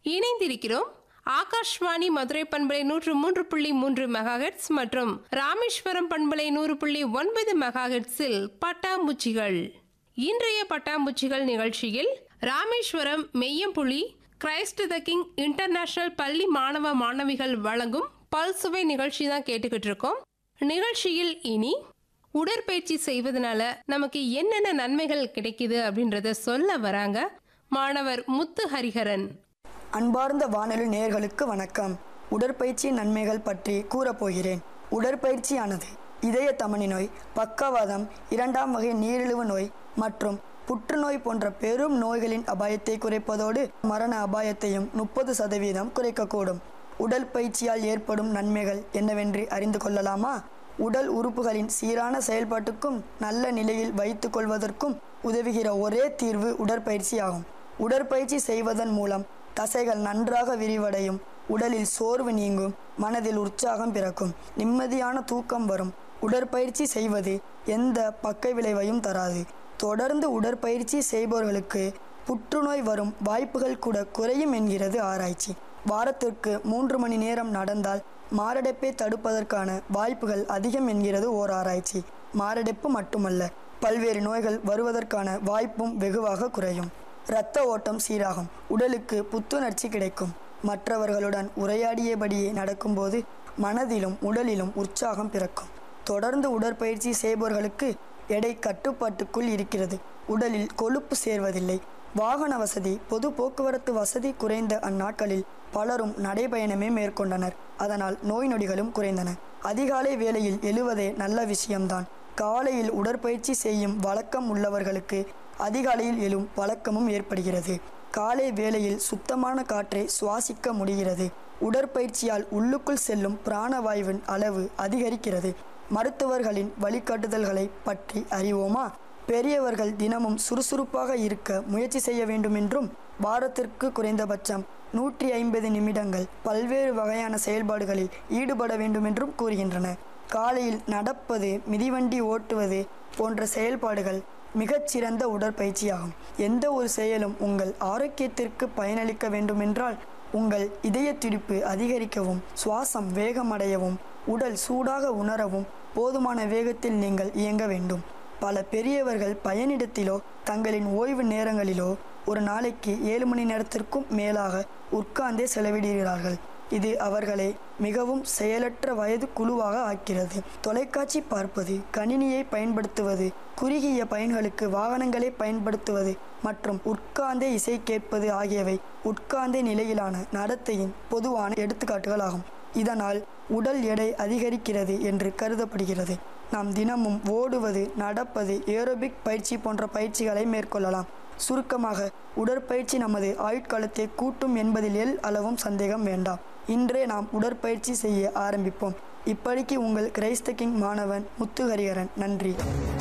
இணைந்திருக்கிறோம் ஆகாஷ்வாணி மதுரை பண்பலை நூற்று மூன்று புள்ளி மூன்று மெகாஹெட்ஸ் மற்றும் ராமேஸ்வரம் பண்பலை நூறு புள்ளி ஒன்பது மெகாஹெட்ஸில் பட்டாம்பூச்சிகள் இன்றைய பட்டாம்பூச்சிகள் நிகழ்ச்சியில் Rameswaram Meyyampuli Christ the King international பள்ளி மாணவ மாணவிகள் வழங்கும் பல்சுவை நிகழ்ச்சி தான் கேட்டுக்கிட்டு இருக்கோம் நிகழ்ச்சியில் இனி உடற்பயிற்சி செய்வதனால நமக்கு என்னென்ன நன்மைகள் கிடைக்குது அப்படின்றத சொல்ல வராங்க மாணவர் முத்து ஹரிஹரன் அன்பார்ந்த வானொலி நேயர்களுக்கு வணக்கம் உடற்பயிற்சியின் நன்மைகள் பற்றி கூறப்போகிறேன் உடற்பயிற்சியானது இதய தமனி நோய் பக்கவாதம் இரண்டாம் வகை நீரிழிவு நோய் மற்றும் புற்றுநோய் போன்ற பெரும் நோய்களின் அபாயத்தை குறைப்பதோடு மரண அபாயத்தையும் முப்பது சதவீதம் குறைக்கக்கூடும் உடல் பயிற்சியால் ஏற்படும் நன்மைகள் என்னவென்று அறிந்து கொள்ளலாமா உடல் உறுப்புகளின் சீரான செயல்பாட்டுக்கும் நல்ல நிலையில் வைத்துக் கொள்வதற்கும் உதவுகிற ஒரே தீர்வு உடற்பயிற்சி ஆகும் உடற்பயிற்சி செய்வதன் மூலம் தசைகள் நன்றாக விரிவடையும் உடலில் சோர்வு நீங்கும் மனதில் உற்சாகம் பிறக்கும் நிம்மதியான தூக்கம் வரும் உடற்பயிற்சி செய்வது எந்த பக்க விளைவையும் தராது தொடர்ந்து உடற்பயிற்சி செய்பவர்களுக்கு புற்றுநோய் வரும் வாய்ப்புகள் கூட குறையும் என்கிறது ஆராய்ச்சி வாரத்திற்கு மூன்று மணி நேரம் நடந்தால் மாரடைப்பை தடுப்பதற்கான வாய்ப்புகள் அதிகம் என்கிறது ஓர் ஆராய்ச்சி மாரடைப்பு மட்டுமல்ல பல்வேறு நோய்கள் வருவதற்கான வாய்ப்பும் வெகுவாக குறையும் இரத்த ஓட்டம் சீராகும் உடலுக்கு புத்துணர்ச்சி கிடைக்கும் மற்றவர்களுடன் உரையாடியபடியே நடக்கும்போது மனதிலும் உடலிலும் உற்சாகம் பிறக்கும் தொடர்ந்து உடற்பயிற்சி செய்பவர்களுக்கு எடை கட்டுப்பாட்டுக்குள் இருக்கிறது உடலில் கொழுப்பு சேர்வதில்லை வாகன வசதி பொது போக்குவரத்து வசதி குறைந்த அந்நாட்களில் பலரும் நடைபயணமே மேற்கொண்டனர் அதனால் நோய் நொடிகளும் குறைந்தன அதிகாலை வேளையில் எழுவதே நல்ல விஷயம்தான் காலையில் உடற்பயிற்சி செய்யும் வழக்கம் உள்ளவர்களுக்கு அதிகாலையில் எழும் பழக்கமும் ஏற்படுகிறது காலை வேளையில் சுத்தமான காற்றை சுவாசிக்க முடிகிறது உடற்பயிற்சியால் உள்ளுக்குள் செல்லும் பிராணவாயுவின் அளவு அதிகரிக்கிறது மருத்துவர்களின் வழிகாட்டுதல்களை பற்றி அறிவோமா பெரியவர்கள் தினமும் சுறுசுறுப்பாக இருக்க முயற்சி செய்ய வேண்டுமென்றும் வாரத்திற்கு குறைந்தபட்சம் நூற்றி ஐம்பது நிமிடங்கள் பல்வேறு வகையான செயல்பாடுகளில் ஈடுபட வேண்டுமென்றும் கூறுகின்றன காலையில் நடப்பது மிதிவண்டி ஓட்டுவது போன்ற செயல்பாடுகள் மிகச்சிறந்த உடற்பயிற்சியாகும் எந்த ஒரு செயலும் உங்கள் ஆரோக்கியத்திற்கு பயனளிக்க வேண்டுமென்றால் உங்கள் இதய துடிப்பு அதிகரிக்கவும் சுவாசம் வேகமடையவும் உடல் சூடாக உணரவும் போதுமான வேகத்தில் நீங்கள் இயங்க வேண்டும் பல பெரியவர்கள் பயனிடத்திலோ தங்களின் ஓய்வு நேரங்களிலோ ஒரு நாளைக்கு ஏழு மணி நேரத்திற்கும் மேலாக உட்கார்ந்தே செலவிடுகிறார்கள் இது அவர்களை மிகவும் செயலற்ற வயது குழுவாக ஆக்கிறது தொலைக்காட்சி பார்ப்பது கணினியை பயன்படுத்துவது குறுகிய பயன்களுக்கு வாகனங்களை பயன்படுத்துவது மற்றும் உட்கார்ந்தே இசை கேட்பது ஆகியவை உட்கார்ந்தே நிலையிலான நடத்தையின் பொதுவான எடுத்துக்காட்டுகளாகும் இதனால் உடல் எடை அதிகரிக்கிறது என்று கருதப்படுகிறது நாம் தினமும் ஓடுவது நடப்பது ஏரோபிக் பயிற்சி போன்ற பயிற்சிகளை மேற்கொள்ளலாம் சுருக்கமாக உடற்பயிற்சி நமது ஆயுட்காலத்தை கூட்டும் என்பதில் எல் அளவும் சந்தேகம் வேண்டாம் இன்றே நாம் உடற்பயிற்சி செய்ய ஆரம்பிப்போம் இப்படிக்கு உங்கள் கிரைஸ்த கிங் மாணவன் முத்துஹரிஹரன் நன்றி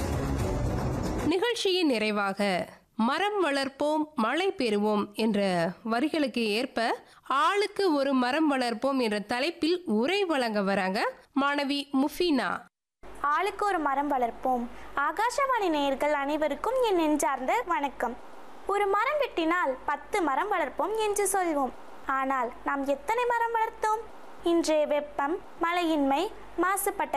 நிகழ்ச்சியின் நிறைவாக மரம் வளர்ப்போம் மழை பெறுவோம் என்ற வரிகளுக்கு ஏற்ப ஆளுக்கு ஒரு மரம் வளர்ப்போம் என்ற தலைப்பில் உரை வழங்க வராங்க மாணவி முஃபினா ஆளுக்கு ஒரு மரம் வளர்ப்போம் ஆகாஷவாணி நேயர்கள் அனைவருக்கும் என் நெஞ்சார்ந்த வணக்கம் ஒரு மரம் வெட்டினால் பத்து மரம் வளர்ப்போம் என்று சொல்வோம் ஆனால் நாம் எத்தனை மரம் வளர்த்தோம் இன்றைய வெப்பம் மழையின்மை மாசுபட்ட